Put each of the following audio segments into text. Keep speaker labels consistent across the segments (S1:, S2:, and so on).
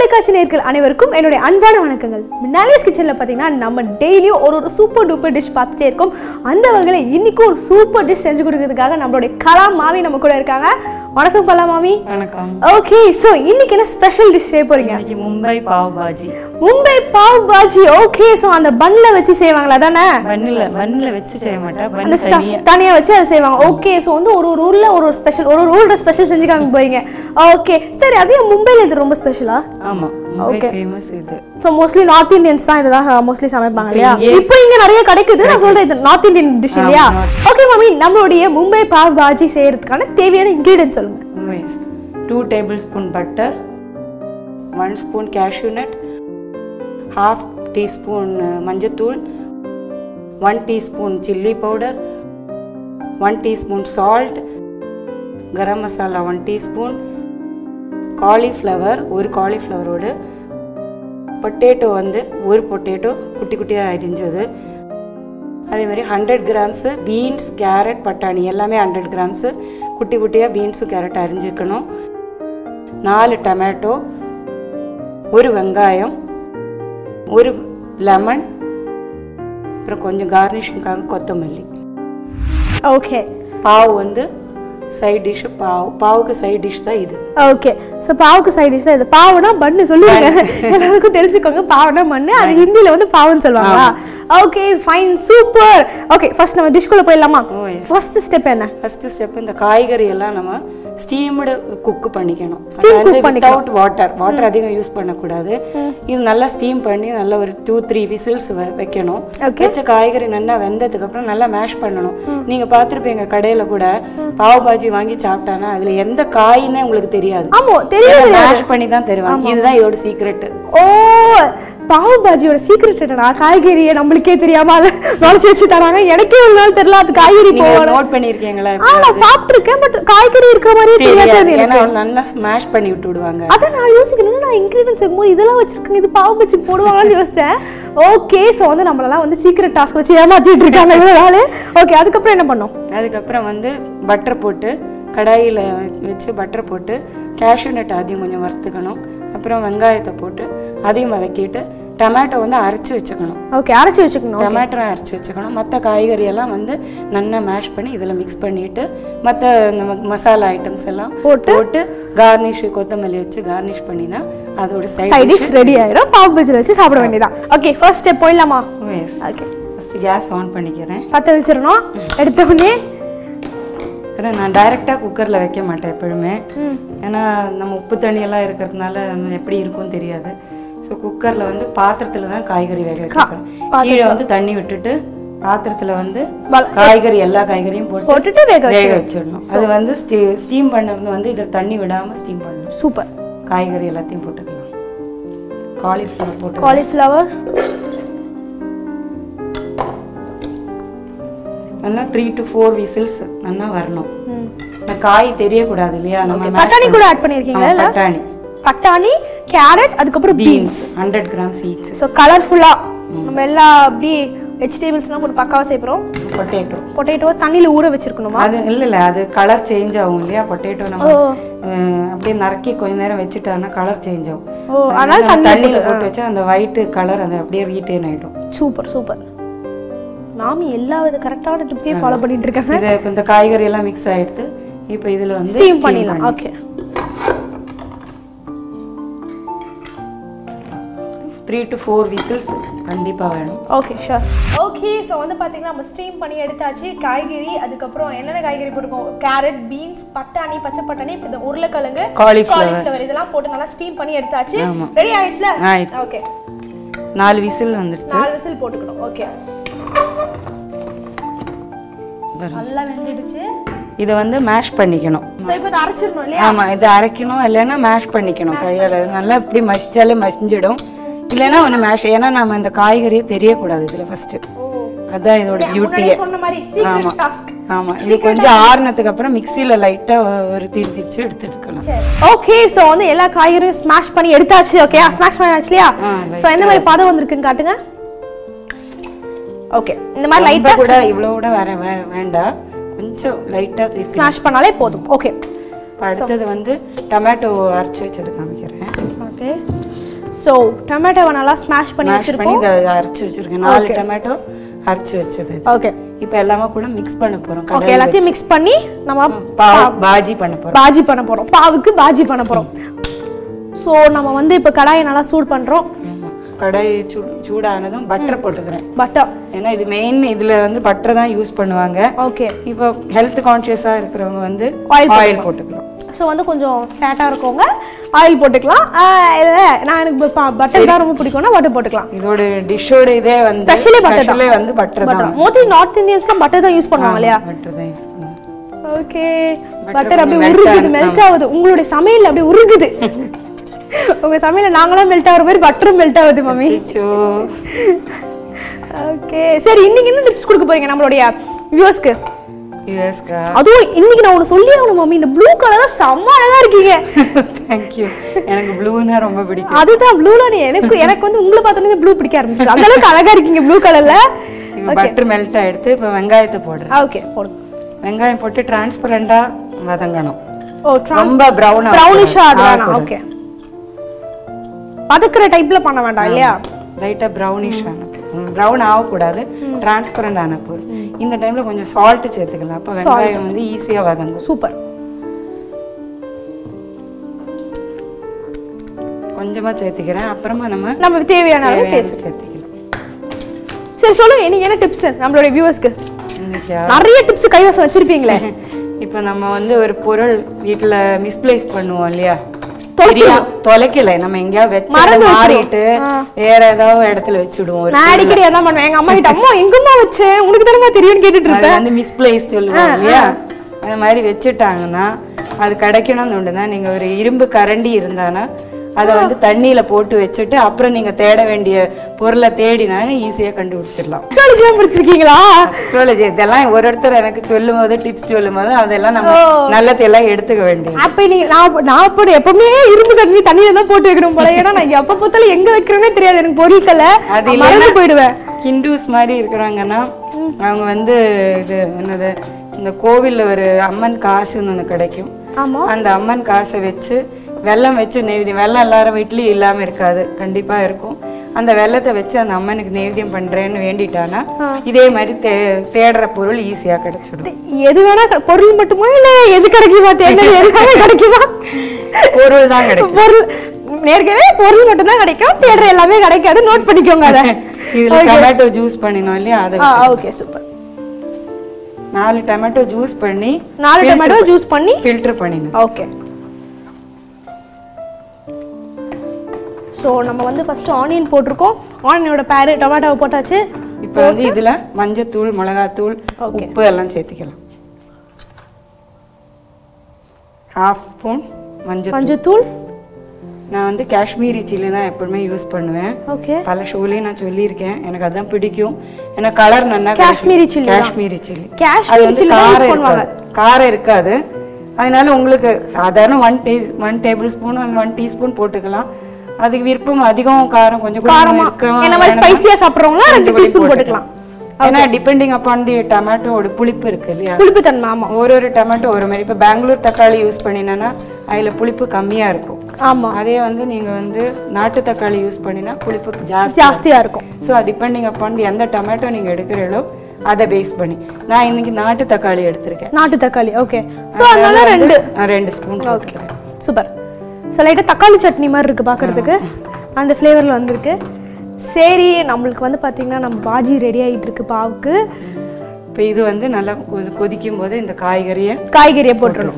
S1: தொலைக்காட்சி நேர்கள் அனைவருக்கும் என்னுடைய அன்பான வணக்கங்கள் மின்னாலியஸ் கிச்சனில் பார்த்தீங்கன்னா நம்ம டெய்லியும் ஒரு ஒரு சூப்பர் டூப்பர் டிஷ் பார்த்துட்டே இருக்கோம் அந்த வகையில் இன்னைக்கும் ஒரு சூப்பர் டிஷ் செஞ்சு கொடுக்கறதுக்காக நம்மளுடைய கலா மாமி நம்ம கூட இருக்காங்க வணக்கம் கலா மாமி
S2: வணக்கம்
S1: ஓகே ஸோ இன்னைக்கு என்ன ஸ்பெஷல் டிஷ் செய்ய போறீங்க
S2: இன்னைக்கு மும்பை பாவ் பாஜி
S1: மும்பை பாவ் பாஜி ஓகே ஸோ அந்த பன்ல வச்சு செய்வாங்களா தானே
S2: பன்னில் பன்னில் வச்சு செய்ய மாட்டேன்
S1: அந்த
S2: பன்
S1: ஸ்டஃப்
S2: தனியா
S1: தனியா வச்சு அதை செய்வாங்க ஓகே ஸோ வந்து ஒரு ஒரு ஊர்ல ஒரு ஒரு ஸ்பெஷல் ஒரு ஒரு ஊரோட ஸ்பெஷல் செஞ்சு காமிக்க போறீங்க ஓகே சரி அதே மும்பைல இது ரொம்ப ஸ்பெஷலா
S2: ஆமா மும்பை ஃபேமஸ் இது
S1: ஸோ மோஸ்ட்லி நார்த் இந்தியன்ஸ் தான் இதெல்லாம் மோஸ்ட்லி சமைப்பாங்க இல்லையா
S2: இங்கே-
S1: இப்போ இங்க நிறைய கிடைக்குது நான் சொல்றேன் இது நார்த் இந்தியன் டிஷ் இல்லையா ஓகே மாமி நம்மளுடைய மும்பை பாவ் பாஜி செய்யறதுக்கான தேவையான இன்கிரீடியன்ட் சொல்லுங்க
S2: Mumbai two tablespoon butter one spoon cashew nut half teaspoon மஞ்சத்தூள் one teaspoon chilli powder one teaspoon salt garam masala one teaspoon cauliflower ஒரு காலிஃப்ளவரோடு பொட்டேட்டோ வந்து ஒரு பொட்டேட்டோ குட்டி குட்டியாக அரிஞ்சது அதே மாதிரி ஹண்ட்ரட் கிராம்ஸு பீன்ஸ் கேரட் பட்டாணி எல்லாமே ஹண்ட்ரட் கிராம்ஸு குட்டி குட்டியாக பீன்ஸும் கேரட் அரிஞ்சிக்கணும் நாலு டொமேட்டோ ஒரு வெங்காயம் ஒரு லெமன் அப்புறம் கொஞ்சம் கார்னிஷிங்காக கொத்தமல்லி
S1: ஓகே
S2: பாவு வந்து சைட் டிஷ்ஷு பாவு பாவுக்கு சைட் டிஷ் தான் இது
S1: ஓகே ஸோ பாவுக்கு சைட் டிஷ் தான் இது பாவுனா பண்ணு சொல்லுங்க எல்லாருக்கும் தெரிஞ்சுக்கோங்க பாவுனா மண்ணு அது ஹிந்தில வந்து பாவுன்னு சொல்லுவாங்களா okay fine super okay first நம்ம டிஷ்குள்ள போயிடலாமா
S2: ஓ எஸ்
S1: ஃபர்ஸ்ட் ஸ்டெப் என்ன
S2: ஃபஸ்ட்டு ஸ்டெப் இந்த காய்கறி எல்லாம் நம்ம ஸ்டீம்டு குக் பண்ணிக்கணும்
S1: Steam cook
S2: without water water அதிகம் யூஸ் பண்ணக்கூடாது இது நல்லா ஸ்டீம் பண்ணி நல்லா ஒரு டூ த்ரீ விசில்ஸ் வைக்கணும்
S1: Okay.
S2: வச்ச காய்கறி நல்லா வெந்ததுக்கு அப்புறம் நல்லா மேஷ் பண்ணணும் நீங்க பார்த்துருப்பீங்க கடையில கூட பாவ் பாஜி வாங்கி சாப்பிட்டானா அதுல எந்த காயின்னே உங்களுக்கு தெரியாது
S1: ஆமா தெரியும்
S2: மேஷ் பண்ணி தான் தருவாங்க இதுதான் இதோட சீக்ரெட்
S1: ஓ பாவு பாஜியோட சீக்ரெட் என்னடா காய்கறியை நம்மளுக்கே தெரியாம அதை நுழைச்சு வச்சு தராங்க எனக்கே ஒரு நாள் தெரியல அது காய்கறி
S2: நீங்க
S1: போகணும்
S2: நோட் பண்ணிருக்கீங்களா
S1: ஆ நான் சாப்பிட்டுருக்கேன் பட் காய்கறி இருக்கிற மாதிரியே தெரியாது
S2: தெரியாது
S1: எனக்கு
S2: ஏன்னா நல்லா ஸ்மாஷ் பண்ணி விட்டு விடுவாங்க
S1: அதான் நான் யோசிக்கணும் நான் இன்கிரீடியன்ஸ் வைக்கும்போது இதெல்லாம் வச்சிருக்கேன் இது பாவு பஜ்ஜி போடுவாங்கன்னு யோசித்தேன் ஓகே ஸோ வந்து நம்மளெல்லாம் வந்து சீக்ரெட் டாஸ்க் வச்சு ஏமாத்திட்டு இருக்காங்க இவ்வளோ நாள் ஓகே அதுக்கப்புறம் என்ன பண்ணோம்
S2: அதுக்கப்புறம் வந்து பட்டர் போட்டு கடாயில் வச்சு பட்டர் போட்டு கேஷ்யூ நட் அதையும் கொஞ்சம் வறுத்துக்கணும் அப்புறம் வெங்காயத்தை போட்டு அதையும் வதக்கிட்டு டொமேட்டோ வந்து அரைச்சி வச்சுக்கணும்
S1: ஓகே அரைச்சி வச்சுக்கணும்
S2: டொமேட்டோ அரைச்சி வச்சுக்கணும் மற்ற காய்கறி எல்லாம் வந்து நல்லா மேஷ் பண்ணி இதில் மிக்ஸ் பண்ணிட்டு மற்ற நம்ம மசாலா ஐட்டம்ஸ் எல்லாம்
S1: போட்டு?
S2: போட்டு கார்னிஷ் கொத்தமல்லி வச்சு கார்னிஷ் பண்ணினா அதோட
S1: சைட்
S2: சைட்
S1: டிஷ் ரெடி ஆயிடும் பாவு பஜ்ஜியில் வச்சு சாப்பிட வேண்டியதான் ஓகே ஃபர்ஸ்ட் ஸ்டெப் போயிடலாமா
S2: yes
S1: okay
S2: first gas on பண்ணிக்கிறேன்
S1: பற்ற வச்சிடணும் எடுத்த உடனே
S2: அப்புறம் நான் டைரெக்டாக குக்கரில் வைக்க மாட்டேன் எப்பொழுதுமே ஏன்னா நம்ம உப்பு தண்ணியெல்லாம் இருக்கிறதுனால எப்படி இருக்கும்னு தெரியாது ஸோ குக்கரில் வந்து பாத்திரத்தில் தான் காய்கறி வேக வைக்கிறேன் கீழே வந்து தண்ணி விட்டுட்டு பாத்திரத்தில் வந்து காய்கறி எல்லா காய்கறியும் போட்டு
S1: போட்டுட்டு வேக வச்சு
S2: வேக வச்சிடணும் அது வந்து ஸ்டீம் பண்ணது வந்து இதில் தண்ணி விடாமல் ஸ்டீம் பண்ணணும்
S1: சூப்பர்
S2: காய்கறி எல்லாத்தையும் போட்டுக்கலாம் காலிஃப்ளவர் போட்டு
S1: காலிஃப்ளவர்
S2: நல்லா த்ரீ டு ஃபோர் விசில்ஸ் நல்லா வரணும் இந்த காய் தெரியக்கூடாது இல்லையா நம்ம mash
S1: பட்டாணி கூட
S2: பண்ணி-
S1: ஆட் பண்ணியிருக்கீங்களா
S2: ஆமா,
S1: இல்ல
S2: பட்டாணி
S1: பட்டாணி கேரட் அதுக்கப்புறம் beans
S2: beans hundred grams each
S1: so கலர்ஃபுல்லாக நம்ம எல்லா அப்படி வெஜிடபிள்ஸ்லாம் போட்டு பக்காவாக சேர்க்குறோம்
S2: பொட்டேட்டோ
S1: பொட்டேட்டோ தண்ணியில் ஊற வச்சிருக்கணுமா
S2: அது இல்லை இல்லை அது கலர் சேஞ்ச் ஆகும் இல்லையா பொட்டேட்டோ நம்ம அஹ், அப்படியே நறுக்கி கொஞ்ச நேரம் வச்சுட்டோம்னா கலர் சேஞ்ச் ஆகும்
S1: ஓ,
S2: அதனால நம்ம தண்ணியில போட்டு வச்சா அந்த ஒயிட் கலர் அது அப்படியே ரீட்டைன் ஆயிடும்
S1: சூப்பர் சூப்பர் மாமி எல்லா வித கரெக்டான டிப்ஸையும் ஃபாலோ பண்ணிட்டு இருக்காங்க
S2: இது இப்ப இந்த காய்கறி எல்லாம் மிக்ஸ் ஆயிடுத்து இப்போ இதுல வந்து
S1: ஸ்டீம்
S2: steam
S1: பண்ணிடலாம்
S2: பண்ணி-
S1: okay
S2: three to four whistles கண்டிப்பா வேணும்
S1: ஓகே ஷூர் ஓகே ஸோ வந்து பார்த்தீங்கன்னா நம்ம ஸ்டீம் பண்ணி எடுத்தாச்சு காய்கறி அதுக்கப்புறம் என்னென்ன காய்கறி போட்டுருக்கோம் கேரட் பீன்ஸ் பட்டாணி பச்சை பட்டாணி இப்போ இந்த உருளைக்கிழங்கு
S2: Cauliflower.
S1: காலிஃப்ளவர் இதெல்லாம் போட்டு நல்லா ஸ்டீம் பண்ணி எடுத்தாச்சு
S2: ஆமா.
S1: ரெடி ஆயிடுச்சுல
S2: ஆயிடுச்சு.
S1: ஓகே
S2: நாலு விசில் வந்துடுது
S1: நாலு விசில் போட்டுக்கணும் ஓகே நல்லா வெந்துடுச்சு
S2: இதை வந்து மேஷ் பண்ணிக்கணும்
S1: ஸோ இப்போ இதை அரைச்சிடணும் இல்லையா
S2: ஆமா இதை அரைக்கணும் இல்லைன்னா மேஷ் பண்ணிக்கணும் கையால நல்லா இப்படி மசிச்சாலே மசிஞ்சிடும் இல்லைன்னா ஒன்று மேஷ் ஏன்னா நம்ம இந்த காய்கறியே தெரியக்கூடாது இதுல ஃபர்ஸ்ட் அதான் இதோட பியூட்டியே
S1: முன்னாடியே சொன்ன மாதிரி சீக்ரெட் டாஸ்க்
S2: ஆமா இது கொஞ்சம் ஆறுனதுக்கு அப்புறம் மிக்சியில லைட்டா ஒரு தீ திரிச்சு எடுத்துக்கலாம்
S1: ஓகே சோ வந்து எல்லா காய்கறியும் ஸ்மாஷ் பண்ணி எடுத்தாச்சு ஓகே ஸ்மாஷ் பண்ணியாச்சு இல்லையா
S2: ஆ,
S1: சோ என்ன மாதிரி பதம் வந்திருக்குன்னு காட்டுங்க ஓகே இந்த மாதிரி
S2: ரொம்ப
S1: லைட்டா
S2: கூட இவ்வளவு கூட வர வே- வேண்டாம் கொஞ்சம் லைட்டா தீ
S1: ஸ்மாஷ் பண்ணாலே போதும் ஓகே
S2: அடுத்தது வந்து டொமேட்டோ அரைச்சி வச்சது காமிக்கிறேன்
S1: ஓகே ஸோ டொமேட்டோவை நல்லா ஸ்மாஷ் பண்ணி
S2: மேஷ் பண்ணி
S1: வச்சிருக்கோம்
S2: இதை அரைச்சி வச்சிருக்கேன் நாலு டொமேட்டோ அரைச்சி வச்சது
S1: ஓகே
S2: இப்போ எல்லாமே கூட மிக்ஸ் பண்ண போறோம்
S1: ஓகே எல்லாத்தையும் மிக்ஸ் பண்ணி நம்ம
S2: பாவ் பாஜி பண்ண போறோம்
S1: பாஜி பண்ண போறோம் பாவுக்கு பாஜி பண்ண போறோம் ஸோ நம்ம வந்து இப்போ கடாயை நல்லா சூடு பண்றோம்
S2: ஆமா. கடாய் சூ- சூடானதும் பட்டர் போட்டுக்கிறேன்
S1: பட்டர்
S2: ஏன்னா இது மெயின் இதுல வந்து பட்டர் தான் யூஸ் பண்ணுவாங்க
S1: ஓகே
S2: இப்போ ஹெல்த் கான்ஷியஸா இருக்கிறவங்க வந்து
S1: Oil
S2: ஆயில் போட்டுக்கலாம்
S1: ஸோ வந்து கொஞ்சம் ஃபேட்டாக இருக்கவங்க ஆயில் போட்டுக்கலாம் ஆஹ் இல்ல, நான் எனக்கு பட்டர் தான் ரொம்ப பிடிக்கும்னா பட்டர் போட்டுக்கலாம்
S2: இதோட டிஷ்ஷோட இதே வந்து
S1: Specially butter தான்.
S2: specially வந்து பட்டர் தான்
S1: மோஸ்ட்லி நார்த் இந்தியன்ஸ்லாம் பட்டர் தான் யூஸ் பண்ணுவாங்க இல்லையா
S2: பட்டர் தான் யூஸ் பண்ணுவாங்க
S1: ஓகே
S2: Butter
S1: பட்டர் அப்படியே
S2: கொஞ்சம் melt
S1: உருகுது
S2: ஆகுது.
S1: மெல்ட் ஆகுது உங்களுடைய சமையல் அப்படியே உருகுது உங்க சமையல நாங்களாம் மெல்ட் ஆகுற மாதிரி பட்டரும் மெல்ட் ஆகுது மம்மி
S2: அச்சோ
S1: ஓகே சரி இன்னைக்கு என்ன டிப்ஸ் கொடுக்க போறீங்க நம்மளுடைய வியூவர்ஸ்க்கு
S2: யூஎஸ்கா
S1: அதுவும் இன்னைக்கு நான் ஒன்று சொல்லி ஆகணும் மம்மி இந்த ப்ளூ கலரா செம்ம அழகா இருக்கீங்க
S2: தேங்க்யூ எனக்கு ப்ளூனா ரொம்ப பிடிக்கும்
S1: அதுதான் ப்ளூல எனக்கு எனக்கு வந்து உங்களை பார்த்தோன்னே ப்ளூ பிடிக்க ஆரம்பிச்சு அந்த அளவுக்கு அழகா இருக்கீங்க ப்ளூ கலர்ல
S2: இப்போ பட்டர் மெல்ட் ஆயிடுத்து இப்போ வெங்காயத்தை போடுறேன்
S1: ஓகே போடுங்க
S2: வெங்காயம் போட்டு டிரான்ஸ்பரண்டா வதங்கணும்
S1: ஓ
S2: ரொம்ப ப்ரௌன்
S1: ப்ரௌனிஷா அது வேணாம் ஓகே பதக்குற டைப்ல பண்ண வேண்டாம் இல்லையா
S2: லைட்டாக ப்ரௌனிஷ் ஆன ப்ரௌன் ஆகக்கூடாது டிரான்ஸ்பரண்ட் ஆன போதும் இந்த டைம்ல கொஞ்சம் சால்ட் சேர்த்துக்கலாம் அப்போ வெங்காயம் வந்து ஈஸியா வதங்கும்
S1: சூப்பர்
S2: கொஞ்சமா சேர்த்துக்கிறேன் அப்புறமா நம்ம
S1: நம்ம தேவையான அளவு
S2: தேவையான
S1: டேஸ்ட்
S2: சேர்த்துக்கலாம்
S1: சரி சொல்லுங்க நீங்க என்ன டிப்ஸ் நம்மளுடைய வியூவர்ஸ்க்கு
S2: இன்னைக்கா
S1: நிறைய டிப்ஸ் கைவசம் வச்சிருப்பீங்களே
S2: இப்போ நம்ம வந்து ஒரு பொருள் வீட்டுல மிஸ்பிளேஸ் பண்ணுவோம் இல்லையா
S1: தொலைச்சிருவோம்.
S2: தெரியா- தொலைக்கல நம்ம எங்கேயாவது வச்சு
S1: மறந்து
S2: மாறிட்டு வேற ஏதாவது இடத்துல வச்சுடுவோம் ஒரு
S1: நான் அடிக்கடி அதான் பண்ணுவேன் எங்க அம்மா கிட்ட அம்மா எங்கம்மா வச்சேன் உனக்கு தானே தெரியும்னு கேட்டுட்டு
S2: அது
S1: இருப்பேன்
S2: வந்து மிஸ்பிளேஸ் சொல்லுவாங்க இல்லையா அது மாதிரி வச்சுட்டாங்கன்னா அது கிடைக்கணும்னு ஒன்று தான் நீங்கள் ஒரு இரும்பு கரண்டி இருந்தானா அதை வந்து தண்ணியில போட்டு வச்சுட்டு அப்புறம் நீங்க தேட வேண்டிய பொருளை தேடினாலும் ஈஸியா கண்டுபிடிச்சிடலாம்
S1: அஸ்ட்ராலஜிலாம் படிச்சிருக்கீங்களா
S2: அஸ்ட்ராலஜி இதெல்லாம் ஒரு ஒருத்தர் எனக்கு சொல்லும் போது டிப்ஸ் சொல்லும் போது அதெல்லாம் நம்ம நல்லதெல்லாம் எடுத்துக்க வேண்டியது
S1: அப்ப நீங்க நான் நான் போட எப்பவுமே இரும்பு கண்ணி தண்ணியில தான் போட்டு வைக்கணும் போல ஏன்னா நான் எப்ப பார்த்தாலும் எங்க வைக்கிறேனே தெரியாது எனக்கு பொருட்களை
S2: அது
S1: நான் மறந்து போயிடுவேன்
S2: ஹிந்துஸ் மாதிரி இருக்கிறாங்கன்னா அவங்க வந்து இது என்னது இந்த கோவில்ல ஒரு அம்மன் காசுன்னு ஒன்று கிடைக்கும்
S1: ஆமா
S2: அந்த அம்மன் காசை வச்சு வெல்லம் வச்சு நெய்வேத்தியம் வெல்லம் எல்லாரும் வீட்லயும் இல்லாம இருக்காது கண்டிப்பா இருக்கும் அந்த வெல்லத்தை வச்சு அந்த அம்மனுக்கு நெய்வேத்தியம் பண்றேன்னு வேண்டிட்டானா இதே மாதிரி தே தேடுற பொருள் ஈஸியா கிடைச்சிடும்
S1: எது வேணா க- பொருள் மட்டுமா இல்ல எது கிடைக்குமா தேர்ந்தது எது வேணா கிடைக்குமா
S2: பொருள் தான் கிடைக்கும்
S1: பொருள் நேர்கவே பொருள் மட்டும் தான் கிடைக்கும் தேடுற எல்லாமே கிடைக்காது நோட் பண்ணிக்கோங்க அதை
S2: இதுல டொமேட்டோ ஜூஸ் பண்ணினோம் இல்லையா அதை
S1: ஓகே சூப்பர்
S2: நாலு டொமேட்டோ ஜூஸ் பண்ணி
S1: நாலு டொமேட்டோ ஜூஸ் பண்ணி
S2: ஃபில்டர் பண்ணினோம்
S1: ஓகே ஸோ நம்ம வந்து ஃபர்ஸ்ட் ஆனியன் போட்டிருக்கோம் ஆனியனோட பேரு டொமேட்டோவை போட்டாச்சு
S2: இப்போ வந்து இதுல மஞ்சத்தூள் மிளகாத்தூள்
S1: Okay.
S2: உப்பு எல்லாம் சேர்த்துக்கலாம் ஹாஃப் ஸ்பூன் மஞ்சள்
S1: மஞ்சத்தூள்
S2: நான் வந்து காஷ்மீரி சில்லி தான் எப்பவுமே யூஸ் பண்ணுவேன்
S1: ஓகே
S2: பல ஷோலையும் நான் சொல்லியிருக்கேன் எனக்கு அதான் பிடிக்கும் ஏன்னா கலர் நல்லா
S1: காஷ்மீரி chilli தான்.
S2: காஷ்மீரி சில்லி
S1: காஷ்மீரி
S2: அது வந்து
S1: chilli தான் use
S2: காரம்
S1: பண்ணுவாங்க.
S2: இருக்காது காரம் இருக்காது அதனால உங்களுக்கு சாதாரண one tea one tablespoon one teaspoon போட்டுக்கலாம் அதுக்கு விருப்பம் அதிகம் காரம் கொஞ்சம்
S1: காரமா
S2: கொஞ்சம்
S1: என்ன மாதிரி ஸ்பைசியா சாப்பிட்றவங்களா ரெண்டு டீஸ்பூன் போட்டுக்கலாம்
S2: ஏன்னா டிபெண்டிங் அப்பான் தி டொமேட்டோட புளிப்பு இருக்கு இல்லையா
S1: புளிப்பு தன்மை ஆமா
S2: ஒரு ஒரு டொமேட்டோ ஒரு மாதிரி இப்போ பெங்களூர் தக்காளி யூஸ் பண்ணினேன்னா அதில் புளிப்பு கம்மியா இருக்கும்
S1: ஆமா
S2: அதே வந்து நீங்க வந்து நாட்டு தக்காளி யூஸ் பண்ணினா புளிப்பு ஜாஸ்தி
S1: ஜாஸ்தியா இருக்கும்
S2: ஸோ டிபெண்டிங் அப்பான் எந்த டொமேட்டோ நீங்க எடுக்கிறீங்களோ அதை பேஸ் பண்ணி நான் இன்னைக்கு நாட்டு தக்காளி எடுத்திருக்கேன்
S1: நாட்டு தக்காளி ஓகே ஸோ அதனால ரெண்டு
S2: நான் ரெண்டு ஸ்பூன் போட்டுக்கிறேன்
S1: சூப்பர் ஸோ லைட்டாக தக்காளி சட்னி மாதிரி இருக்குது பார்க்குறதுக்கு அந்த ஃப்ளேவரில் வந்திருக்கு சரி நம்மளுக்கு வந்து பார்த்தீங்கன்னா நம்ம பாஜி ரெடி ஆகிட்டு இருக்கு பாவுக்கு
S2: இப்போ இது வந்து நல்லா கொதி- கொதிக்கும் போது இந்த காய்கறியை
S1: காய்கறியை போட்டுடணும்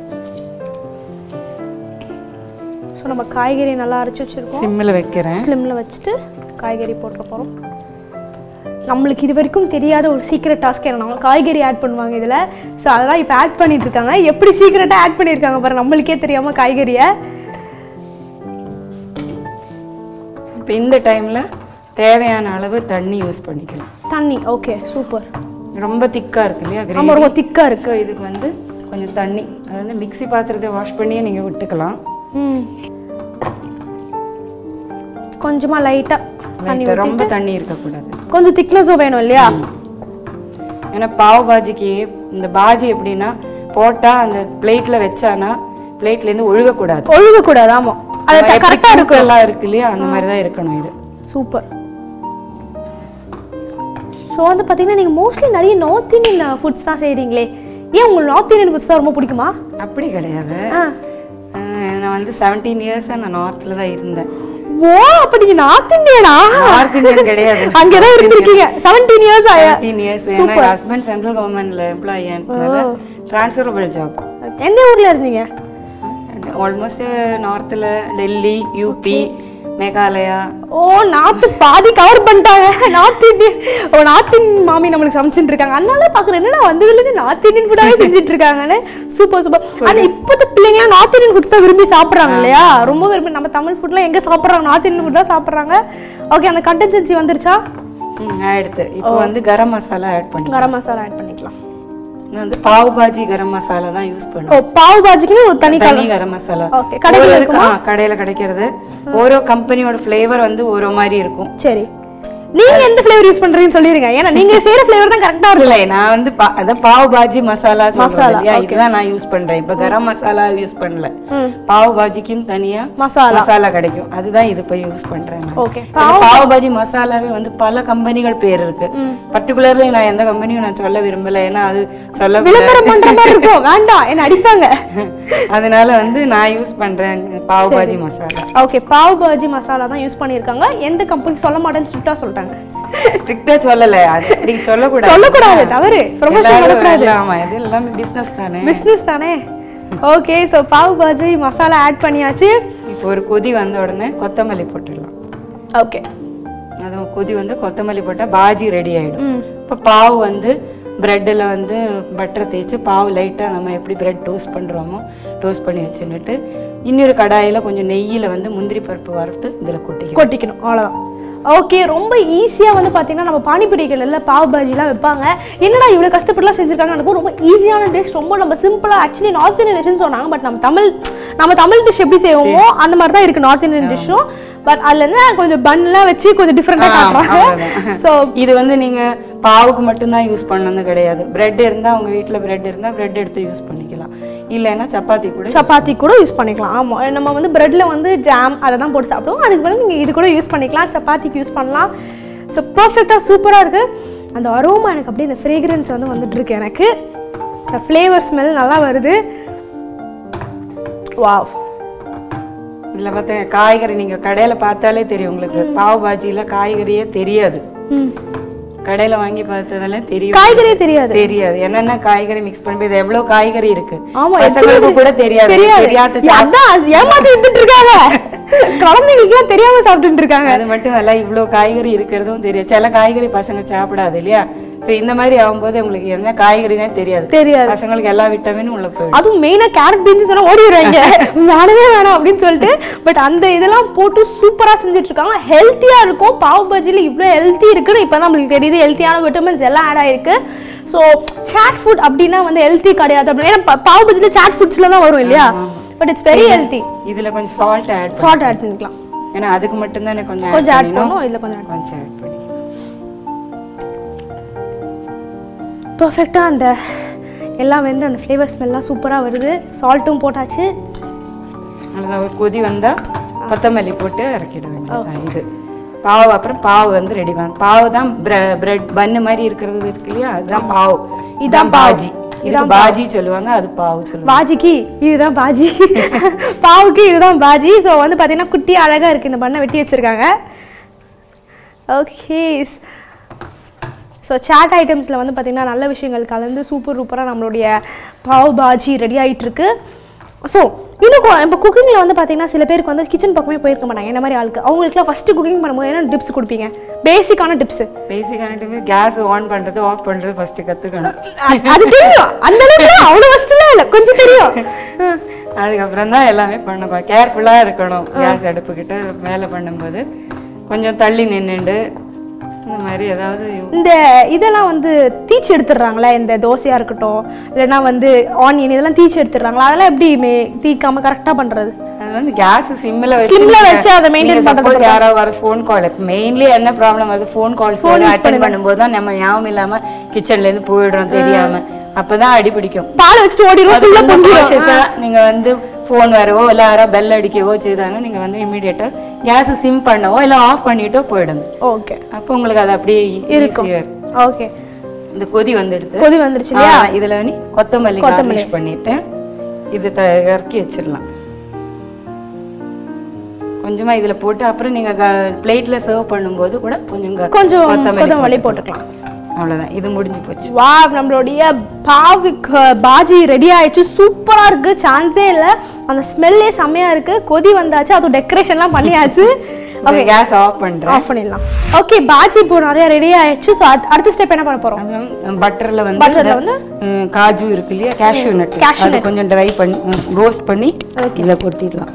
S1: ஸோ நம்ம காய்கறி நல்லா அரைச்சி வச்சுருக்கோம்
S2: சிம்மில் வைக்கிறேன்
S1: ஸ்லிம்மில் வச்சுட்டு காய்கறி போட்டுற போகிறோம் நம்மளுக்கு இது வரைக்கும் தெரியாத ஒரு சீக்ரெட் டாஸ்க் என்ன காய்கறி ஆட் பண்ணுவாங்க இதில் ஸோ அதெல்லாம் இப்போ ஆட் பண்ணிட்டு இருக்காங்க எப்படி சீக்ரெட்டாக ஆட் பண்ணியிருக்காங்க பாரு நம்மளுக்கே தெரியாமல் காய்கறியை
S2: இப்போ இந்த டைம்ல தேவையான அளவு தண்ணி யூஸ் பண்ணிக்கலாம்
S1: தண்ணி ஓகே சூப்பர்
S2: ரொம்ப திக்கா இருக்கு இல்லையா
S1: நம்ம ரொம்ப திக்காக இருக்கு
S2: ஸோ இதுக்கு வந்து கொஞ்சம் தண்ணி அது வந்து மிக்ஸி பாத்திரத்தை வாஷ் பண்ணியே நீங்க விட்டுக்கலாம்
S1: ம் கொஞ்சமாக லைட்டாக தண்ணி
S2: Light ஆ, ரொம்ப தண்ணி இருக்கக்கூடாது
S1: கொஞ்சம் திக்னஸும் வேணும் இல்லையா
S2: ஏன்னா பாவ் பாஜிக்கு இந்த பாஜி எப்படின்னா போட்டா அந்த பிளேட்ல வச்சானா பிளேட்ல இருந்து ஒழுகக்கூடாது
S1: ஒழுகக்கூடாது ஆமாம் அது
S2: எப்படி
S1: கரெக்டா இருக்கும்
S2: தூக்கெல்லாம் இருக்கு இல்லையா அந்த மாதிரி தான் இருக்கணும் இது
S1: சூப்பர் ஸோ வந்து பார்த்தீங்கன்னா நீங்கள் மோஸ்ட்லி நிறைய நார்த் இந்தியன் ஃபுட்ஸ் தான் செய்கிறீங்களே ஏன் உங்களுக்கு நார்த் இந்தியன் ஃபுட்ஸ் தான் ரொம்ப பிடிக்குமா
S2: அப்படி கிடையாது
S1: ஆ
S2: அஹ் நான் வந்து செவன்டீன் இயர்ஸாக நான் நார்த்தில் தான் இருந்தேன்
S1: ஓ அப்போ நீங்கள் நார்த் இந்தியனா
S2: நார்த் இந்தியன் கிடையாது
S1: அங்கே தான் இருந்திருக்கீங்க செவன்டீன் இயர்ஸ் ஆயா
S2: செவன்டீன் இயர்ஸ் ஏன்னா ஹஸ்பண்ட் சென்ட்ரல் கவர்மெண்ட்ல எம்ப்ளாயி ஆனதுனால ட்ரான்ஸ்ஃபரபிள் ஜாப்
S1: எந்த ஊரில் இருந்தீங்க
S2: ஆல்மோஸ்ட் நார்த்தில் டெல்லி யூபி மேகாலயா
S1: ஓ நார்த்து பாதி கவர் பண்ணிட்டாங்க நார்த் இந்தியன் ஓ நார்த் இந்தியன் மாமி நம்மளுக்கு சமைச்சுட்டு இருக்காங்க அதனால பார்க்குறேன் என்னடா வந்ததுலேருந்து நார்த் இந்தியன் ஃபுட்டாகவே செஞ்சுட்டு இருக்காங்கன்னு சூப்பர் சூப்பர் ஆனால் இப்போத்த பிள்ளைங்க நார்த் இந்தியன் ஃபுட்ஸ் தான் விரும்பி சாப்பிட்றாங்க இல்லையா ரொம்ப விரும்பி நம்ம தமிழ் ஃபுட்லாம் எங்கே சாப்பிட்றாங்க நார்த் இந்தியன் ஃபுட் தான் சாப்பிட்றாங்க ஓகே அந்த கண்டென்சன்சி வந்துருச்சா
S2: ம் ஆயிடுத்து இப்போ வந்து கரம் மசாலா ஆட் பண்ணி
S1: கரம் மசாலா ஆட் பண்ணிக்கலாம்
S2: நான் வந்து பாவ் பாஜி கரம் மசாலா தான் யூஸ்
S1: ஓ
S2: பண்ணுவேன்
S1: பாவ் பாஜிக்குன்னு ஒரு தனி
S2: தனி கரம் மசாலா
S1: Okay. கடையில
S2: ஒரு இருக்கு- ஆ, கடையில கிடைக்கிறது ஓரோ கம்பெனியோட ஃப்ளேவர் வந்து ஒரு மாதிரி இருக்கும்
S1: சரி நீங்க எந்த ஃப்ளேவர் யூஸ் பண்றீங்கன்னு சொல்லிருங்க ஏன்னா நீங்க செய்யற ஃப்ளேவர் தான் கரெக்டா இருக்கும்
S2: இல்ல நான் வந்து பா- அதான் பாவ் பாஜி மசாலா சொல்றேன் இல்லையா இதுதான் நான் யூஸ் பண்றேன் இப்ப கரம் மசாலா யூஸ் பண்ணல பாவ் பாஜிக்குன்னு தனியா
S1: மசாலா
S2: மசாலா கிடைக்கும் அதுதான் இது போய் யூஸ் பண்றேன் நான்.
S1: ஓகே
S2: இந்த பாவ் பாஜி மசாலாவே வந்து பல கம்பெனிகள் பேர் இருக்கு பர்டிகுலர்லி நான் எந்த கம்பெனியும் நான் சொல்ல விரும்பல ஏன்னா அது சொல்ல
S1: விளம்பரம் பண்ற மாதிரி இருக்கும் வேண்டாம் என்ன அடிப்பாங்க
S2: அதனால வந்து நான் யூஸ் பண்றேன் பாவ் பாஜி மசாலா
S1: ஓகே பாவ் பாஜி மசாலா தான் யூஸ் பண்ணிருக்காங்க எந்த கம்பெனி சொல்ல மாட்டேன்னு ஸ்ட்ரிக்டா சொல்லிட்டாங்க
S2: ஸ்ட்ரிக்டா சொல்லல அது அப்படி சொல்லக்கூடாது
S1: சொல்லக்கூடாது தவறு ப்ரொமோஷன்
S2: எல்லாரும்
S1: பண்ணக்கூடாது
S2: எல்லாம் ஆமா இது எல்லாமே பிசினஸ் தானே
S1: பிஸ்னஸ் தானே okay so pav bhaji masala add பண்ணியாச்சு
S2: இப்போ ஒரு கொதி வந்த உடனே கொத்தமல்லி போட்டுடலாம்
S1: ஓகே
S2: அது கொதி வந்து கொத்தமல்லி போட்டால் பாஜி ரெடி ஆயிடும் இப்போ பாவு வந்து ப்ரெட்டில் வந்து பட்டரை தேய்ச்சி பாவு லைட்டாக நம்ம எப்படி பிரெட் டோஸ்ட் பண்ணுறோமோ டோஸ்ட் பண்ணி வச்சுன்னுட்டு இன்னொரு கடாயில் கொஞ்சம் நெய்யில் வந்து முந்திரி பருப்பு வறுத்து இதில் கொட்டிக்கணும்
S1: கொட்டிக்கணும் அவ்வளோதான் ஓகே ரொம்ப ஈஸியாக வந்து பார்த்தீங்கன்னா நம்ம பானிபூரிகள்ல பாவ் பாஜிலாம் வைப்பாங்க என்னடா இவ்வளோ கஷ்டப்பட்டுலாம் செஞ்சிருக்காங்க எனக்கு ரொம்ப ஈஸியான டிஷ் ரொம்ப நம்ம சிம்பிளாக ஆக்சுவலி நார்த் இந்தியன் டிஷ்னு சொன்னாங்க பட் நம்ம தமிழ் நம்ம தமிழ் டிஷ் எப்படி செய்வோமோ அந்த மாதிரி தான் இருக்குது நார்த் இந்தியன் டிஷ்ஷும் பட் அதுலேருந்து கொஞ்சம் பன்லாம் வச்சு கொஞ்சம் டிஃப்ரெண்ட்டாக காட்டுறாங்க
S2: அவ்வளவுதான்.
S1: ஸோ
S2: இது வந்து நீங்கள் பாவுக்கு மட்டும்தான் யூஸ் பண்ணணும்னு கிடையாது பிரெட் இருந்தால் உங்கள் வீட்டில் பிரெட் இருந்தால் பிரெட் எடுத்து யூஸ் பண்ணிக்கலாம் இல்லைன்னா சப்பாத்தி கூட
S1: சப்பாத்தி கூட யூஸ் பண்ணிக்கலாம் ஆமாம் நம்ம வந்து ப்ரெட்டில் வந்து ஜாம் அதை தான் போட்டு சாப்பிடுவோம் அதுக்கு பதிலா நீங்கள் இது கூட யூஸ் பண்ணிக்கலாம் சப்பாத்திக்கு யூஸ் பண்ணலாம் ஸோ பர்ஃபெக்டாக சூப்பராக இருக்குது அந்த அரோமா எனக்கு அப்படியே இந்த ஃப்ரேக்ரன்ஸ் வந்து வந்துட்டு இருக்கு எனக்கு இந்த ஃப்ளேவர் ஸ்மெல் நல்லா வருது வாவ்
S2: இதில் பார்த்தா காய்கறி நீங்கள் கடையில் பார்த்தாலே தெரியும் உங்களுக்கு பாவ் பாஜியில் காய்கறியே தெரியாது
S1: ம்
S2: கடையில் வாங்கி பார்த்ததெல்லாம் தெரியும்
S1: காய்கறியே தெரியாது
S2: தெரியாது என்னென்ன காய்கறி மிக்ஸ் பண்ணி இது எவ்வளவு காய்கறி இருக்கு
S1: ஆமா
S2: பசங்களுக்கு கூட தெரியாது தெரியாத
S1: தெரியாது அதான் ஏமாத்தி விட்டுட்டு இருக்காங்க குழந்தைங்களுக்குலாம் தெரியாம சாப்பிட்டுட்டு இருக்காங்க
S2: அது மட்டும் இல்ல இவ்வளவு காய்கறி இருக்கிறதும் தெரியாது சில காய்கறி பசங்க சாப்பிடாது இல்லையா இப்போ இந்த மாதிரி ஆகும்போது உங்களுக்கு என்ன காய்கறினே தெரியாது
S1: தெரியாது
S2: பசங்களுக்கு எல்லா விட்டமினும் உள்ள போயிடும்
S1: அதுவும் மெயினா கேரட் பீன்ஸ் சொன்னா ஓடிடுறாங்க வேணவே வேணாம் அப்படின்னு சொல்லிட்டு பட் அந்த இதெல்லாம் போட்டு சூப்பரா செஞ்சுட்டு இருக்காங்க ஹெல்த்தியா இருக்கும் பாவ் பஜ்ஜில இவ்வளோ ஹெல்த்தி இருக்குன்னு இப்போ தான் நம்மளுக்கு தெரியுது ஹெல்த்தியான விட்டமின்ஸ் எல்லாம் ஆட் ஆயிருக்கு ஸோ சாட் ஃபுட் அப்படின்னா வந்து ஹெல்த்தி கிடையாது அப்படின்னு ஏன்னா பா- பாவ் பஜ்ஜில சாட் ஃபுட்ஸ்ல தான் வரும் இல்லையா பட் இட்ஸ் வெரி ஹெல்த்தி
S2: இதுல கொஞ்சம் சால்ட் ஆட்
S1: சால்ட் ஆட் பண்ணிக்கலாம்
S2: ஏன்னா அதுக்கு மட்டும் தானே கொஞ்சம்
S1: கொஞ்சம்
S2: ஆட்
S1: ஆட்
S2: பண்ணணும்
S1: பண்ணணும் இதுல கொஞ்சம் add
S2: கொஞ்சம் ஆட் பண்ணி
S1: பர்ஃபெக்டாக அந்த எல்லாம் வந்து அந்த ஃப்ளேவர் ஸ்மெல்லாம் சூப்பராக வருது சால்ட்டும் போட்டாச்சு
S2: அவ்வளோதான் ஒரு கொதி வந்தா கொத்தமல்லி போட்டு இறக்கிட வேண்டியதுதான் இது பாவு அப்புறம் பாவு வந்து ரெடி பண்ண பாவு தான் பிரெட் பன்னு மாதிரி இருக்கிறது இருக்கு இல்லையா அதுதான் பாவு இதான் பாஜி இது பாஜி சொல்லுவாங்க அது பாவு சொல்லுவாங்க
S1: பாஜிக்கு இதுதான் பாஜி பாவுக்கு இதுதான் பாஜி ஸோ வந்து பார்த்தீங்கன்னா குட்டி அழகாக இருக்குது இந்த பண்ணை வெட்டி வச்சுருக்காங்க ஓகே ஸோ சாட் ஐட்டம்ஸில் வந்து பார்த்திங்கன்னா நல்ல விஷயங்கள் கலந்து சூப்பர் சூப்பராக நம்மளுடைய பாவ் பாஜி ரெடி ஆயிட்டு இருக்கு ஸோ இன்னும் கொ- இப்போ குக்கிங்கில் வந்து பார்த்தீங்கன்னா சில பேருக்கு வந்து கிச்சன் பக்கமே போயிருக்க மாட்டாங்க என்ன மாதிரி ஆளுக்கு அவங்களுக்குலாம் ஃபஸ்ட்டு குக்கிங் பண்ணும்போது என்ன டிப்ஸ் கொடுப்பீங்க பேசிக்கான டிப்ஸு
S2: பேசிக்கான கேஸ் ஆன் பண்றது ஆஃப் பண்றது ஃபர்ஸ்ட் கத்துக்கணும்
S1: அது தெரியும் அந்த அளவுக்கு அவ்வளோ ஃபஸ்ட்டுலாம் இல்லை கொஞ்சம் தெரியும் ம்.
S2: அதுக்கப்புறம் தான் எல்லாமே பண்ணணும் கேர்ஃபுல்லாக இருக்கணும் கேஸ் அடுப்புக்கிட்ட வேலை பண்ணும்போது கொஞ்சம் தள்ளி நின்னுண்டு இந்த மாதிரி ஏதாவது யூ-
S1: இந்த இதெல்லாம் வந்து தீச்சு எடுத்துடுறாங்களே இந்த தோசையா இருக்கட்டும் இல்லைன்னா வந்து ஆனியன் இதெல்லாம் தீச்சு எடுத்துடுறாங்களா அதெல்லாம் எப்படி மே தீக்காம கரெக்டா பண்றது
S2: அது வந்து கேஸ் சிம்ல
S1: Slim ல வச்சு அதை maintain
S2: சப்போஸ் யாரோ வர ஃபோன் கால் மெயின்லி என்ன ப்ராப்ளம் வருது ஃபோன் கால்ஸ் அட்டென்ட் பண்ணும்போது தான் நம்ம ஞாபகம் இல்லாம கிச்சன்ல இருந்து போயிடுறோம் தெரியாம அப்பதான் அடி பிடிக்கும்
S1: பால் வச்சுட்டு ஓடிடுவோம்
S2: அது
S1: ஃபுல்லா
S2: கொஞ்சம்
S1: பொங்கிடும்
S2: cautious ஆ நீங்க வந்து ஃபோன் வரவோ இல்லை யாரோ பெல் அடிக்கவோ செய்தாங்கன்னா நீங்கள் வந்து இமீடியட்டாக கேஸை சிம் பண்ணவோ இல்லை ஆஃப் பண்ணிட்டோ போயிடுங்க
S1: ஓகே
S2: அப்போ உங்களுக்கு அது அப்படியே
S1: இருக்கும்
S2: ஈஸியாக இருக்கும்
S1: ஓகே
S2: இந்த கொதி வந்துடுது
S1: கொதி வந்துருச்சு
S2: ஆ, இதுல வந்து கொத்தமல்லி கார்னிஷ் பண்ணிட்டு இது த இறக்கி வச்சிடலாம் கொஞ்சமா இதுல போட்டு அப்புறம் நீங்க பிளேட்ல சர்வ் பண்ணும்போது கூட கொஞ்சம் க-
S1: கொஞ்சம்
S2: கொத்தமல்லி
S1: கொத்தமல்லி போட்டுக்கலாம்
S2: அவ்வளவுதான் இது முடிஞ்சு போச்சு
S1: வா நம்மளுடைய பாவி க- பாஜி ரெடி ஆயிடுச்சு சூப்பரா இருக்கு சான்ஸே இல்ல அந்த ஸ்மெல்லே செம்மையா இருக்கு கொதி வந்தாச்சு அதுவும் டெக்கரேஷன்லாம் பண்ணியாச்சு
S2: கேஸ் ஆஃப் பண்றேன்
S1: ஆஃப் பண்ணிடலாம் ஓகே பாஜி இப்போ நிறைய ரெடி ஆயிடுச்சு ஸோ அடுத்த ஸ்டெப் என்ன பண்ண போறோம்
S2: அப்புறம் பட்டர்ல வந்து
S1: Butterல
S2: இந்த,
S1: வந்து?
S2: ம், காஜு இருக்கு இல்லையா கேஷ்யூ நட்
S1: Cashew
S2: அது கொஞ்சம் ட்ரை பண்ணி ரோஸ்ட் பண்ணி இதுல கொட்டிடலாம்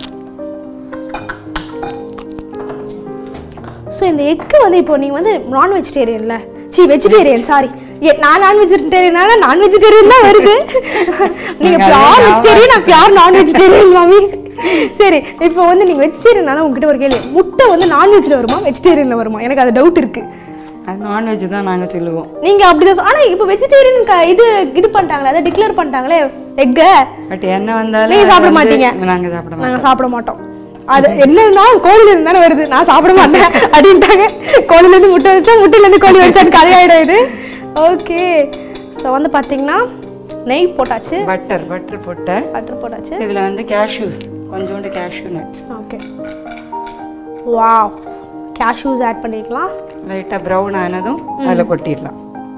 S1: ஸோ இந்த எக்கு வந்து இப்போ நீங்க வந்து நான் வெஜிடேரியன்ல சி வெஜிடேரியன் சாரி நான் நான் வெஜிடேரியனால நான் வெஜிடேரியன் தான் வருது நீங்க
S2: நீங்க
S1: பியூர்
S2: அதே
S1: வெஜிடேரியன் நான் பியூர் நான் வெஜிடேரியன் மாமி சரி இப்போ வந்து நீங்க வெஜிடேரியனால உங்ககிட்ட ஒரு கேள்வி முட்டை வந்து நான்வெஜ்ல வருமா வெஜிடேரியன்ல வருமா எனக்கு அது டவுட் இருக்கு
S2: அது நான்வெஜ் தான் நாங்க சொல்லுவோம்
S1: நீங்க அப்படிதான் சொ- ஆனா இப்போ வெஜிடேரியன் இது இது பண்ணிட்டாங்களே அதை டிக்ளேர் பண்ணிட்டாங்களே எக்க
S2: பட் என்ன வந்தாலும்
S1: நீங்க
S2: அது
S1: சாப்பிட
S2: வந்து
S1: மாட்டீங்க.
S2: நாங்க சாப்பிட மாட்டோம்
S1: நாங்க சாப்பிட மாட்டோம் அது என்னன்னா கோழில இருந்து தானே வருது நான் சாப்பிட மாட்டேன் அப்படின்ட்டாங்க கோழில இருந்து முட்டை வச்சா முட்டையில இருந்து கோழி வச்சான்னு கதையாயிடும் இது ஓகே ஸோ வந்து பாத்தீங்கன்னா நெய் போட்டாச்சு
S2: பட்டர் பட்டர் போட்டேன்
S1: பட்டர் போட்டாச்சு
S2: இதுல வந்து கேஷ்யூஸ் கொஞ்சோண்டு cashew nuts
S1: okay wow cashews add பண்ணிக்கலாம்
S2: லைட்டா ப்ரௌன் ஆனதும் அதுல கொட்டிடலாம்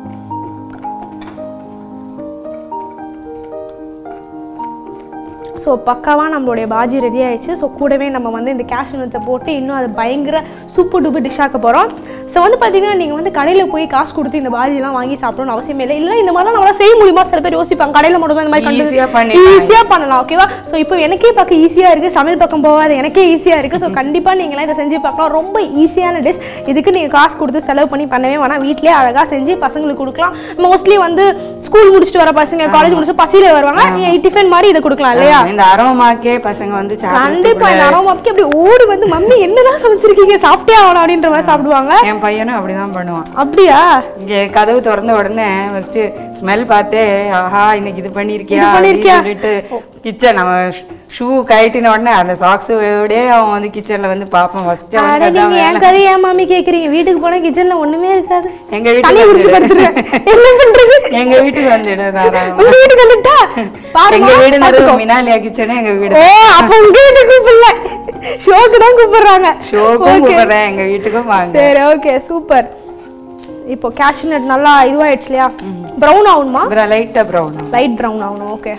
S1: ஸோ பக்காவாக நம்மளுடைய பாஜி ரெடி ஆயிடுச்சு ஸோ கூடவே நம்ம வந்து இந்த கேஷ் நட்ஸை போட்டு இன்னும் அது பயங்கர சூப்பர் டூப்பர் டிஷ் ஆக்க போகிறோம் ஸோ வந்து பார்த்தீங்கன்னா நீங்கள் வந்து கடையில் போய் காசு கொடுத்து இந்த பாஜிலாம் வாங்கி சாப்பிடணும்னு அவசியமே இல்லை இல்லை இந்த மாதிரிலாம் நம்மளால செய்ய முடியுமா சில பேர் யோசிப்பாங்க கடையில் மட்டும் தான் இந்த மாதிரி
S2: Easy-ஆ
S1: கண்டு
S2: பண்ணிடலாம்.
S1: ஈஸியாக பண்ணலாம் ஓகேவா ஸோ இப்போ எனக்கே பார்க்க ஈஸியாக இருக்குது சமையல் பக்கம் போகாது எனக்கே ஈஸியாக இருக்குது ஸோ கண்டிப்பாக நீங்களாம் இதை செஞ்சு பார்க்கலாம் ரொம்ப ஈஸியான டிஷ் இதுக்கு நீங்கள் காசு கொடுத்து செலவு பண்ணி பண்ணவே வேணாம் வீட்டிலேயே அழகாக செஞ்சு பசங்களுக்கு கொடுக்கலாம் மோஸ்ட்லி வந்து ஸ்கூல் முடிச்சுட்டு வர பசங்க காலேஜ் முடிச்சு பசியில் வருவாங்க நீங்கள் டிஃபன் மாதிரி இதை கொடுக்கலாம் இல்லையா
S2: இந்த அரோமாக்கே பசங்க வந்து
S1: கண்டிப்பா
S2: சாப்பிட்டு
S1: இந்த அரோமாவுக்கு அப்படி ஓடி வந்து மம்மி என்னதான் சமைச்சிருக்கீங்க சாப்பிட்டே ஆகணும் அப்படின்ற மாதிரி சாப்பிடுவாங்க
S2: என் பையனும் அப்படிதான் பண்ணுவான்
S1: அப்படியா
S2: இங்க கதவு திறந்த உடனே ஃபர்ஸ்ட் ஸ்மெல் பார்த்தே ஆஹா இன்னைக்கு இது பண்ணிருக்கியா
S1: இது பண்ணிருக்கியா?
S2: அப்படின்னு சொல்லிட்டு கிச்சன் நம்ம ஷூ கழட்டின உடனே அந்த சாக்ஸ் ஓடே அவன் வந்து கிச்சன்ல வந்து பார்ப்பான் ஃபர்ஸ்ட்
S1: அட நீங்க என் கதையை ஏன் மாமி கேக்குறீங்க வீட்டுக்கு போனா கிச்சன்ல ஒண்ணுமே இருக்காது
S2: எங்க
S1: தண்ணி
S2: வீட்டுக்கு
S1: குடிச்சு
S2: வந்துடு.
S1: படுத்துருவேன் என்ன பண்றது
S2: எங்க வீட்டுக்கு வந்துடு தாராளமா.
S1: உங்க வீட்டுக்கு வந்துட்டா பாருமா
S2: எங்க வீடு
S1: பாத்துக்கோ.
S2: நடுவு மினாலியா கிச்சனே எங்க வீடு
S1: ஓ அப்ப உங்க வீட்டுக்கு கூப்பிடல ஷோக்கு தான் கூப்பிடுறாங்க
S2: ஷோக்கும்
S1: Okay.
S2: கூப்பிடுறேன் எங்க வீட்டுக்கும் வாங்க
S1: சரி ஓகே சூப்பர் இப்போ கேஷ்யூ நட் நல்லா இதுவாயிடுச்சு இல்லையா ப்ரௌன் ஆகணுமா
S2: லைட்டா ப்ரௌன்
S1: லைட் ப்ரௌன் ஆகணும் ஓகே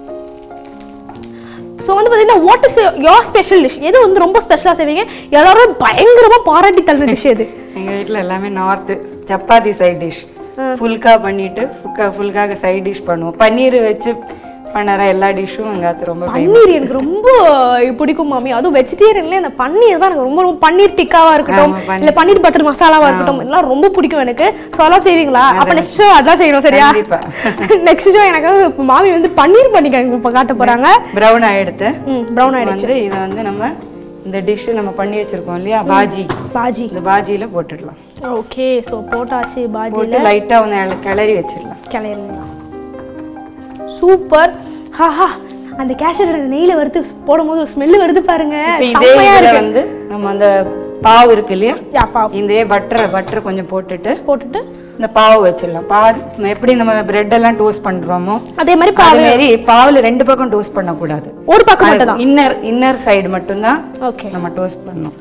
S1: ஸோ வந்து பார்த்தீங்கன்னா what is your special dish எது வந்து ரொம்ப ஸ்பெஷலாக செய்வீங்க எல்லாரும் பயங்கரமா பாராட்டி தள்ளுற டிஷ் எது
S2: எங்க வீட்ல எல்லாமே north chapati side dish phulka பண்ணிட்டு ஃபுல்கா ஃபுல்காக சைட் டிஷ் பண்ணுவோம் பன்னீர் வச்சு பண்ணுற எல்லா டிஷ்ஷும் எங்க அது ரொம்ப famous.
S1: பன்னீர் எனக்கு ரொம்ப பிடிக்கும் மாமி அதுவும் வெஜிடேரியன்ல அந்த பன்னீர் தான் எனக்கு ரொம்ப ரொம்ப பன்னீர் டிக்காவா இருக்கட்டும்
S2: ஆமா, பன்னீர்.
S1: இல்ல பன்னீர் பட்டர் மசாலாவா இருக்கட்டும் இதெல்லாம் ரொம்ப பிடிக்கும் எனக்கு ஸோ அதெல்லாம் செய்வீங்களா அப்ப நெக்ஸ்ட் ஷோ அதான் செய்யணும் சரியா
S2: கண்டிப்பா.
S1: நெக்ஸ்ட் ஷோ எனக்கு இப்ப மாமி வந்து பன்னீர் பண்ணிக்காங்க இப்ப காட்ட போறாங்க
S2: ப்ரௌன் ஆயிடுத்து
S1: ம் ப்ரௌன் ஆயிடுச்சு
S2: வந்து இதை வந்து நம்ம இந்த டிஷ் நம்ம பண்ணி வச்சிருக்கோம் இல்லையா பாஜி
S1: பாஜி
S2: இந்த பாஜியில போட்டுடலாம்
S1: ஓகே ஸோ போட்டாச்சு பாஜியில்
S2: போட்டு லைட்டா வந்து கிளறி வச்சிடலாம்
S1: கிளையிடலாம் சூப்பர் ஹாஹா அந்த கேஷர் அந்த நெய்ல வறுத்து போடும்போது ஒரு ஸ்மெல்லு வருது பாருங்க
S2: இப்போ இதே
S1: செம்மையா
S2: இதுல
S1: இருக்கு
S2: வந்து நம்ம அந்த பாவு இருக்கு இல்லையா
S1: யா, பாவ்
S2: இந்த பட்டரை பட்டர் கொஞ்சம் போட்டுட்டு
S1: போட்டுட்டு
S2: இந்த பாவு வச்சிடலாம் பாவு எப்படி நம்ம பிரெட் எல்லாம் டோஸ்ட் பண்றோமோ
S1: அதே மாதிரி
S2: அதே
S1: பாவு
S2: மாதிரி பாவுல ரெண்டு பக்கம் டோஸ்ட் பண்ணக்கூடாது
S1: ஒரு பக்கம் மட்டும் தான்
S2: இன்னர் இன்னர் சைடு மட்டும்தான்
S1: ஓகே
S2: நம்ம டோஸ்ட் பண்ணணும்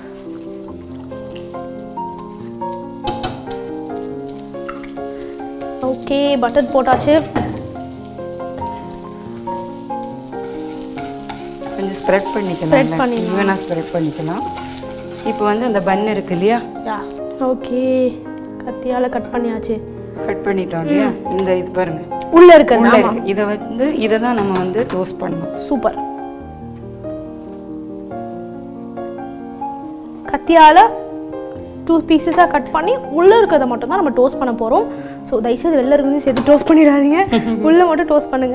S1: ஓகே பட்டர் போட்டாச்சு
S2: கொஞ்சம் ஸ்ப்ரெட்
S1: Spread
S2: பண்ணிக்கலாம்
S1: பண்ணிடலாம்.
S2: ஈவனாக ஸ்ப்ரெட் பண்ணிக்கலாம் இப்போ வந்து அந்த பன் இருக்கு இல்லையா
S1: யா ஓகே கத்தியால கட் பண்ணியாச்சு
S2: கட் பண்ணிட்டோம் இல்லையா இந்த இது பாருங்க
S1: உள்ள இருக்கிறது
S2: உள்ள
S1: ஆமா
S2: இருக்கு. இதை வந்து இதை தான் நம்ம வந்து டோஸ்ட் பண்ணணும்
S1: சூப்பர் கத்தியால டூ பீசஸாக கட் பண்ணி உள்ளே இருக்கிறத மட்டும் தான் நம்ம டோஸ்ட் பண்ண போகிறோம் ஸோ தயவுசெய்து வெளில இருக்கிறதையும் சேர்த்து டோஸ்ட் பண்ணிடாதீங்க உள்ளே மட்டும் டோஸ்ட் பண்ணுங்க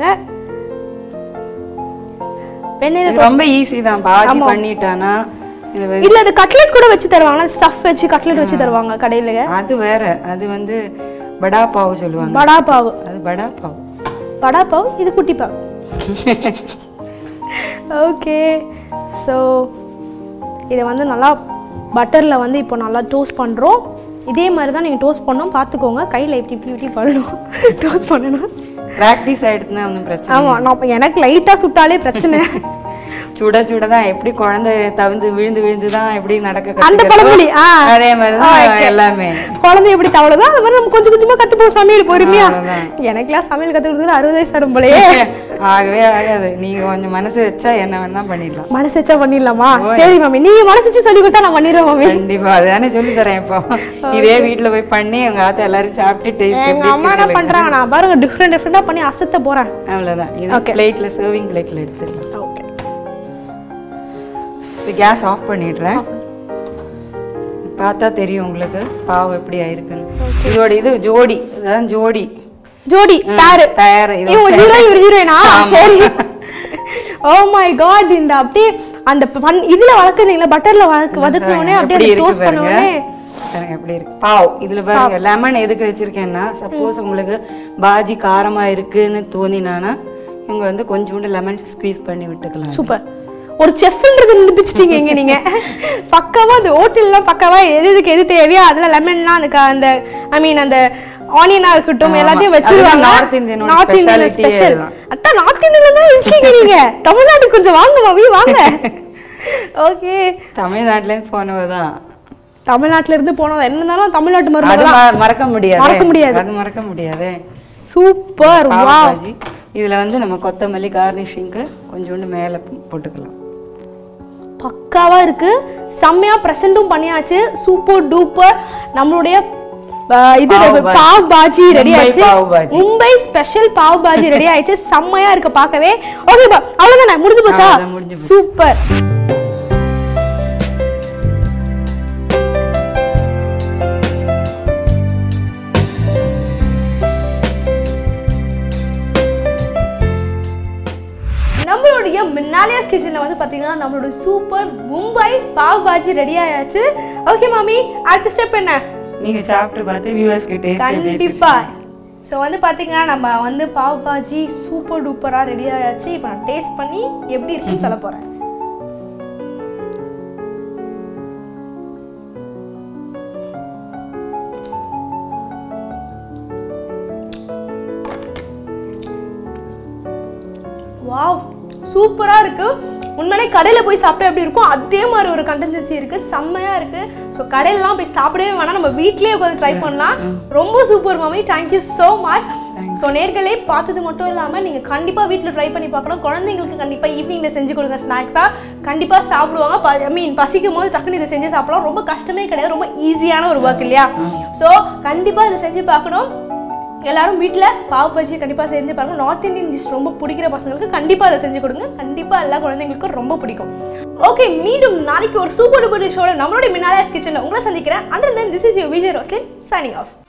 S1: வெண்ணெயில்
S2: இது ரொம்ப ஈஸி தான் பாஜி பண்ணிட்டானா இது வந்து-
S1: இல்ல அது கட்லெட் கூட வச்சு தருவாங்க ஸ்டஃப் வச்சு கட்லெட் வச்சு தருவாங்க கடையில
S2: அது வேற அது வந்து படா பாவு சொல்லுவாங்க
S1: வடா பாவு
S2: அது படா பாவு
S1: வடா பாவு இது குட்டி பாவு ஓகே ஸோ இதை வந்து நல்லா பட்டரில் வந்து இப்போ நல்லா டோஸ்ட் பண்ணுறோம் இதே மாதிரி தான் நீங்கள் டோஸ்ட் பண்ணணும் பார்த்துக்கோங்க கையில் இப்படி இப்படி இப்படி பண்ணணும் டோஸ்ட் பண்ணணும்
S2: ப்ராக்டிஸ் ஆயிடுச்சுன்னா ஒன்றும் பிரச்சனை
S1: ஆமாம் நான் இப்ப எனக்கு லைட்டாக சுட்டாலே பிரச்சனை
S2: சுட சுட தான் எப்படி குழந்தை தவிந்து விழுந்து விழுந்து தான் எப்படி நடக்க
S1: அந்த
S2: கத்துக்கிறதோ,
S1: பழமொழி ஆ
S2: அதே மாதிரி தான் எல்லாமே
S1: குழந்தை எப்படி தவளதோ அது மாதிரி நம்ம கொஞ்சம் கொஞ்சமாக கற்றுப்போம் சமையல் பொறுமையா
S2: அவ்வளவுதான்.
S1: எனக்குலாம் சமையல் கற்றுக்கிறது அறுபது வயசு ஆடும் போலயே
S2: ஆகவே ஆகாது நீங்க கொஞ்சம் மனசு வச்சா என்ன வேணா பண்ணிடலாம்
S1: மனசு வச்சா பண்ணிடலாமா சரி மாமி நீங்க மனசு வச்சு சொல்லி கொடுத்தா நான் பண்ணிடுவேன் மாமி
S2: கண்டிப்பா அதுதானே சொல்லி தரேன் இப்போ இதே வீட்ல போய் பண்ணி எங்க ஆத்தா எல்லாரும் சாப்பிட்டு டேஸ்ட்
S1: எங்க அம்மா என்ன பண்றாங்க நான் பாருங்க டிஃப்ரெண்ட் டிஃப்ரெண்டா பண்ணி அசத்த போறேன்
S2: அவ்வளவுதான் இது பிளேட்ல சர்விங் பிளேட்ல எடுத்துடலாம்
S1: ஓகே
S2: இப்போ கேஸ் ஆஃப் பண்ணிடுறேன் பார்த்தா தெரியும் உங்களுக்கு பாவு எப்படி ஆயிருக்குன்னு இதோட இது ஜோடி இதுதான் ஜோடி
S1: ஜோடி பேரு
S2: பேர் இது
S1: இவங்க ஹீரோ இவர் ஹீரோயினா சரி ஓ மை காட் இந்த அப்படியே அந்த பன் இதுல வளர்க்குறீங்களா பட்டர்ல வளர்க்கு வதக்குனோடனே அப்படியே
S2: எப்படி
S1: அதை
S2: இருக்கு
S1: டோஸ்ட்
S2: பாருங்க
S1: பண்ணுவோடனே
S2: பாருங்க எப்படி இருக்கு பாவ் இதுல பாருங்க லெமன் எதுக்கு வச்சிருக்கேன்னா சப்போஸ் உங்களுக்கு பாஜி காரமா இருக்குன்னு தோணினானா இவங்க வந்து கொஞ்சோண்டு லெமன் ஸ்குவீஸ் பண்ணி விட்டுக்கலாம்
S1: சூப்பர் ஒரு செஃப்ன்றது நிரூபிச்சிட்டீங்க இங்க நீங்க பக்காவா அந்த ஹோட்டல்லாம் பக்காவா எது எதுக்கு எது தேவையோ அதுல லெமன்லாம் அந்த க- அந்த ஐ மீன் அந்த ஆனியனா இருக்கட்டும் எல்லாத்தையும் வச்சிருவாங்க
S2: North Indian ஓட
S1: நார்த் இந்தியன்
S2: speciality
S1: ஸ்பெஷல்
S2: அதுதான்.
S1: அத்தா நார்த் இந்தியன்ல தான் இருக்கீங்க நீங்க தமிழ்நாட்டுக்கு கொஞ்சம் வாங்க மாவி வாங்க ஓகே
S2: தமிழ்நாட்டுல இருந்து போனவதான்
S1: தமிழ்நாட்டுல இருந்து போனோம் என்ன இருந்தாலும் தமிழ்நாட்டு
S2: அது
S1: மருமகள்
S2: ம- மறக்க முடியாது
S1: மறக்க முடியாது.
S2: அது மறக்க முடியாது
S1: சூப்பர்
S2: பாவ்
S1: வா
S2: பாஜி இதுல வந்து நம்ம கொத்தமல்லி கார்னிஷிங்க்கு கொஞ்சோண்டு மேல போட்டுக்கலாம்
S1: பக்காவா இருக்கு செம்மையா ப்ரெசென்ட்டும் பண்ணியாச்சு சூப்பர் டூப்பர் நம்மளுடைய அஹ், இது
S2: பாவ் பாஜி.
S1: பாவ் பாஜி ரெடி
S2: மும்பை
S1: ஆயிடுச்சு
S2: பாவ் பாஜி.
S1: மும்பை ஸ்பெஷல் பாவ் பாஜி ரெடி ஆயிடுச்சு செம்மையா இருக்கு பார்க்கவே ஓகே பா அவ்வளவுதானே முடிஞ்சு போச்சா
S2: அவ்வளவுதான், முடிஞ்சு போச்சு.
S1: சூப்பர் நம்மளுடைய மின்னாலியாஸ் கிச்சன்ல வந்து பாத்தீங்கன்னா நம்மளோட சூப்பர் மும்பை பாவ் பாஜி ரெடி ஆயாச்சு ஓகே மாமி அடுத்த ஸ்டெப் என்ன
S2: நீங்க சாப்பிட்டு பார்த்து வியூவர்ஸ்க்கு டேஸ்ட் எப்படி
S1: கண்டிப்பா ஸோ வந்து பாத்தீங்கன்னா நம்ம வந்து பாவ் பாஜி சூப்பர் டூப்பரா ரெடி ஆயாச்சு இப்போ நான் டேஸ்ட் பண்ணி எப்படி இருக்குன்னு சொல்ல போறேன் வாவ் சூப்பரா இருக்கு உண்மையிலே கடையில போய் சாப்பிட்டா எப்படி இருக்கும் அதே மாதிரி ஒரு கண்டென்சி இருக்கு செம்மையா இருக்கு ஸோ கடையிலலாம் போய் சாப்பிடவே வேணாம் நம்ம வீட்லயே உட்காந்து ட்ரை பண்ணலாம் ரொம்ப சூப்பர் மாமி தேங்க்யூ ஸோ மச் ஸோ நேர்களே பார்த்தது மட்டும் இல்லாமல் நீங்கள் கண்டிப்பாக வீட்டில் ட்ரை பண்ணி பார்க்கணும் குழந்தைங்களுக்கு கண்டிப்பாக ஈவினிங்கில் செஞ்சு கொடுங்க ஸ்நாக்ஸாக கண்டிப்பாக சாப்பிடுவாங்க ஐ மீன் பசிக்கும் போது டக்குன்னு இதை செஞ்சு சாப்பிடலாம் ரொம்ப கஷ்டமே கிடையாது ரொம்ப ஈஸியான ஒரு ஒர்க் இல்லையா ஸோ கண்டிப்பாக இதை செஞ்சு பார்க்கணும் எல்லாரும் வீட்டில் பாவ் பஜ்ஜி கண்டிப்பாக செஞ்சு பாருங்க நார்த் இந்தியன் டிஷ் ரொம்ப பிடிக்கிற பசங்களுக்கு கண்டிப்பாக அதை செஞ்சு கொடுங்க கண்டிப்பாக எல்லா குழந்தைங்களுக்கும் ரொம்ப பிடிக்கும் ஓகே மீண்டும் நாளைக்கு ஒரு சூப்பர் டூப்பர் டிஷோட நம்மளுடைய மினாலியாஸ் கிச்சனில் உங்களை சந்திக்கிறேன் and then this is you Vijay Roslin signing of